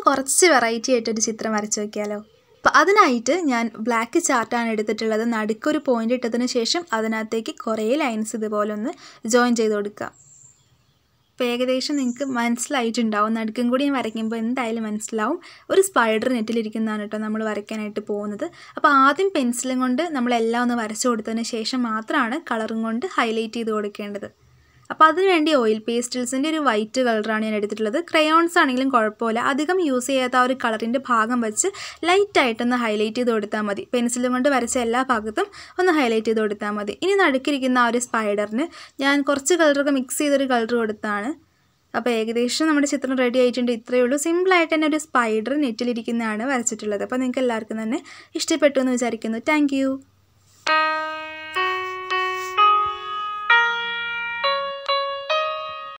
കുറച്ച് വെറൈറ്റി ആയിട്ടൊരു ചിത്രം വരച്ച് നോക്കിയാലോ അപ്പോൾ അതിനായിട്ട് ഞാൻ ബ്ലാക്ക് ചാർട്ടാണ് എടുത്തിട്ടുള്ളത് നടുക്കൊരു പോയിന്റ് ഇട്ടതിന് ശേഷം അതിനകത്തേക്ക് കുറേ ലൈൻസ് ഇതുപോലെ ഒന്ന് ജോയിൻ ചെയ്ത് കൊടുക്കുക അപ്പോൾ ഏകദേശം നിങ്ങൾക്ക് മനസ്സിലായിട്ടുണ്ടാവും നടുക്കും കൂടി ഞാൻ വരയ്ക്കുമ്പോൾ എന്തായാലും മനസ്സിലാവും ഒരു സ്പൈഡർ നെറ്റിലിരിക്കുന്നതാണ് കേട്ടോ നമ്മൾ വരയ്ക്കാനായിട്ട് പോകുന്നത് അപ്പോൾ ആദ്യം പെൻസിലും കൊണ്ട് നമ്മളെല്ലാം ഒന്ന് വരച്ചു കൊടുത്തതിന് ശേഷം മാത്രമാണ് കളറും കൊണ്ട് ഹൈലൈറ്റ് ചെയ്ത് കൊടുക്കേണ്ടത് അപ്പോൾ അതിനുവേണ്ടി ഓയിൽ പേസ്റ്റൽസിൻ്റെ ഒരു വൈറ്റ് കളറാണ് ഞാൻ എടുത്തിട്ടുള്ളത് ക്രയോൺസ് ആണെങ്കിലും കുഴപ്പമില്ല അധികം യൂസ് ചെയ്യാത്ത ആ ഒരു കളറിൻ്റെ ഭാഗം വെച്ച് ലൈറ്റായിട്ടൊന്ന് ഹൈലൈറ്റ് ചെയ്ത് കൊടുത്താൽ മതി പെൻസിലും കൊണ്ട് വരച്ച എല്ലാ ഭാഗത്തും ഒന്ന് ഹൈലൈറ്റ് ചെയ്ത് കൊടുത്താൽ മതി ഇനി നടുക്കിരിക്കുന്ന ആ ഒരു സ്പൈഡറിന് ഞാൻ കുറച്ച് കളറൊക്കെ മിക്സ് ചെയ്തൊരു കളർ കൊടുത്താണ് അപ്പോൾ ഏകദേശം നമ്മുടെ ചിത്രം റെഡി ആയിട്ടുണ്ട് ഇത്രയേ ഉള്ളൂ സിമ്പിളായിട്ട് തന്നെ ഒരു സ്പൈഡർ നെറ്റിലിരിക്കുന്നതാണ് വരച്ചിട്ടുള്ളത് അപ്പോൾ നിങ്ങൾക്ക് എല്ലാവർക്കും തന്നെ ഇഷ്ടപ്പെട്ടു എന്ന് വിചാരിക്കുന്നു താങ്ക്